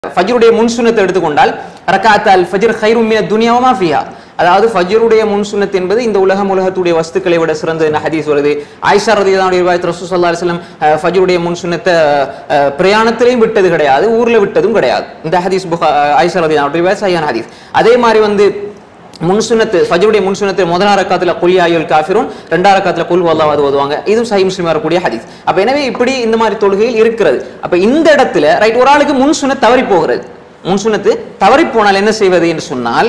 ஃபஜ்ருடைய முன் சுன்னத்தை எடுத்துக்கொண்டால் ரக்காத் அல் ஃபஜ்ர் ஹைரும் மின துனியா வமா ஃபிஹா அதாவது ஃபஜ்ருடைய முன் சுன்னத் என்பது இந்த உலகம் உலகத்துடைய வஸ்துக்களை விட சிறந்தது என்ற ஹதீஸ் வருது ஆயிஷா ரதியல்லாஹு ரிவாயத் ரசூல் ஸல்லல்லாஹு அலைஹி வஸல்லம் அஹ், ஃபஜ்ருடைய முன் சுன்னத்தை அஹ், பிரயாணத்திலையும் விட்டது கிடையாது ஊர்ல விட்டதும் கிடையாது இந்த ஹதீஸ் புகா ஆயிஷா ரதியல்லாஹு ரிவாயத் சஹீஹான ஹதீஸ் அதே மாதிரி வந்து முன்சுனத்து ஃபஜ்ருடைய முன்சுனத்து முதலாம் ரக்காத்துல குல் யாயுல் காஃபிரூன் ரெண்டாம் ரக்காத்துல குல் வல்லாவது ஓதுவாங்க இதுவும் சஹி முஸ்லிம் வரக்கூடிய ஹதீஸ் அப்ப எனவே இப்படி இந்த மாதிரி தொழுகையில் இருக்கிறது அப்ப இந்த இடத்துல ரைட் ஒரு ஆளுக்கு முன்சுனத் தவறி போகிறது முன்சுனத்து தவறி போனால் என்ன செய்வது என்று சொன்னால்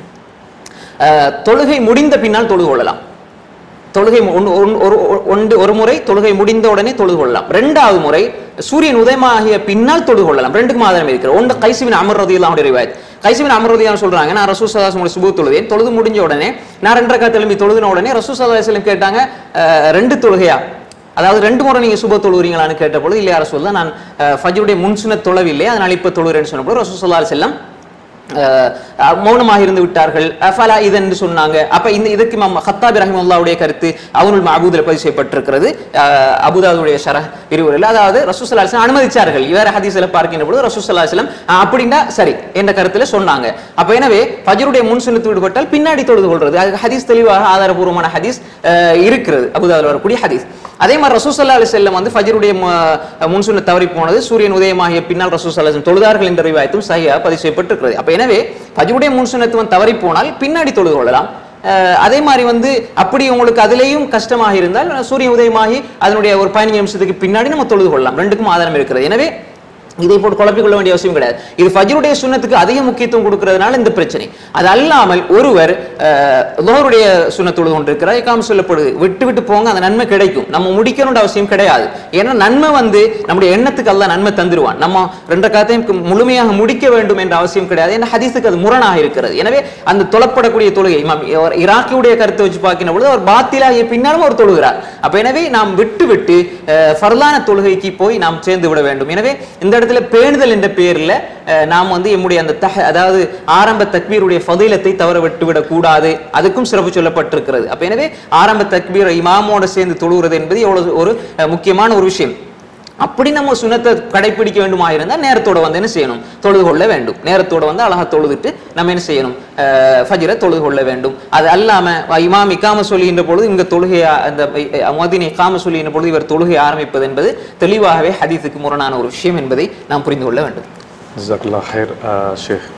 அஹ், தொழுகை முடிந்த பின்னால் தொழுது கொள்ளலாம் தொழுகை மு- ஒன்று- ஒன்று- ஒரு ஒரு- ஒன்று ஒரு முறை தொழுகை முடிந்த உடனே தொழுது கொள்ளலாம் ரெண்டாவது முறை சூரியன் உதயமாகிய பின்னால் தொழுது கொள்ளலாம் ரெண்டுக்கும் ஆதாரம் இருக்கிறது ஒன்று கைசிவின் அமர் ரதியெல்லாம் ரிவாயத் கைசிவின் அமர் ரதியான் சொல்றாங்க நான் ரசூ சதாஸ் உங்களை சுபு தொழுதேன் தொழுது முடிஞ்ச உடனே நான் ரெண்டரை காத்து எழுப்பி தொழுதின உடனே ரசூ சதாசலம் கேட்டாங்க அஹ், ரெண்டு தொழுகையா அதாவது ரெண்டு முறை நீங்க சுப தொழுகிறீங்களான்னு கேட்ட பொழுது இல்லையா ரசூல் நான் அஹ், ஃபஜ்ருடைய முன்சுன தொழவில்லை அதனால் இப்ப தொழுகிறேன்னு சொன்ன பொழுது ரசூ சல்லா செல்லம் அஹ் மௌனமாக இருந்து விட்டார்கள் அஃபலா இது என்று சொன்னாங்க அப்ப இந்த இதுக்கு இமாம் ஹத்தாபி ரஹிமுல்லாவுடைய கருத்து அவனுள் மஅபூதில் பதிவு செய்யப்பட்டிருக்கிறது அஹ் அபுதாவுடைய ஷரஹ் விரிவுரையில் அதாவது ரசூசல்லா அலிஸ்லாம் அனுமதிச்சார்கள் இவர் ஹதீஸ்ல பார்க்கின்ற பொழுது ரசூசல்லா அலிஸ்லாம் அப்படின்னா சரி என்ற கருத்துல சொன்னாங்க அப்ப எனவே ஃபஜ்ருடைய முன் சுன்னத்து விடுபட்டால் பின்னாடி தொழுது கொள்றது அது ஹதீஸ் தெளிவாக ஆதாரபூர்வமான ஹதீஸ் அஹ் இருக்கிறது அபுதாவில் வரக்கூடிய ஹதீஸ் அதே மாதிரி ரசூசல்லா அலி செல்லம் வந்து ஃபஜ்ருடைய முன்சுன்ன தவறி போனது சூரியன் உதயமாகிய பின்னால் ரசூசல்லா தொழுதார்கள் என்ற ரிவாயத்தும் சரியா பதிவு செய்யப்பட்டிருக்கிறது அப்ப எனவே ஃபஜ்ருடைய முன்சுன்னத்துவம் தவறி போனால் பின்னாடி தொழுது கொள்ளலாம் அஹ் அதே மாதிரி வந்து அப்படி உங்களுக்கு அதிலேயும் கஷ்டமாக இருந்தால் சூரியன் உதயமாகி அதனுடைய ஒரு பதினஞ்சு நிமிஷத்துக்கு பின்னாடி நம்ம தொழுது கொள்ளலாம் ரெண்டுக்கும் ஆதாரம் இருக்கிறது எனவே இதை போட்டு குழப்பிக் கொள்ள வேண்டிய அவசியம் கிடையாது இது ஃபஜ்ருடைய சுன்னத்துக்கு அதிக முக்கியத்துவம் கொடுக்கறதுனால இந்த பிரச்சனை அது அல்லாமல் ஒருவர் லோருடைய சுண்ண தொழுது கொண்டிருக்கிறார் இக்காம சொல்லப்படுது விட்டு விட்டு போங்க அந்த நன்மை கிடைக்கும் நம்ம முடிக்கணும்ன்ற அவசியம் கிடையாது ஏன்னா நன்மை வந்து நம்முடைய எண்ணத்துக்கு அல்ல நன்மை தந்துருவான் நம்ம ரெண்டு காத்தையும் முழுமையாக முடிக்க வேண்டும் என்ற அவசியம் கிடையாது ஏன்னா ஹதீஸுக்கு அது முரணாக இருக்கிறது எனவே அந்த தொழப்படக்கூடிய தொழுகை இமாம் இவர் ஈராக்கியுடைய கருத்தை வச்சு பார்க்கின்ற பொழுது அவர் பாத்திலாகிய பின்னாலும் அவர் தொழுகிறார் அப்ப எனவே நாம் விட்டு விட்டு அஹ், ஃபர்லான தொழுகைக்கு போய் நாம் சேர்ந்து விட வேண்டும் எனவே இந்த இடத்துல பேணுதல் என்ற பெயர்ல அஹ், நாம் வந்து எம்முடைய அந்த தஹ அதாவது ஆரம்ப தக்பீருடைய ஃபதீலத்தை தவற விட்டு விடக் கூடாது அதுக்கும் சிறப்பு சொல்லப்பட்டிருக்கிறது அப்ப எனவே ஆரம்ப தக்பீர் இமாமோட சேர்ந்து தொழுகிறது என்பது எவ்வளவு ஒரு அஹ், முக்கியமான ஒரு விஷயம் அப்படி நம்ம சுனத்தை கடைபிடிக்க வேண்டுமா இருந்தால் நேரத்தோட வந்து என்ன செய்யணும் தொழுது கொள்ள வேண்டும் நேரத்தோட வந்து அழகா தொழுதுட்டு நம்ம என்ன செய்யணும் அஹ், ஃபஜ்ரை தொழுது கொள்ள வேண்டும் அது அல்லாம வ- இமாம் இக்காம சொல்லுகின்ற பொழுது இங்க தொழுகை அந்த மதினை இக்காம சொல்லுகின்ற பொழுது இவர் தொழுகை ஆரம்பிப்பது என்பது தெளிவாகவே ஹதீஸுக்கு முரணான ஒரு விஷயம் என்பதை நாம் புரிந்து கொள்ள வேண்டும் ஜசாக்குல்லா ஹைர் ஷேக்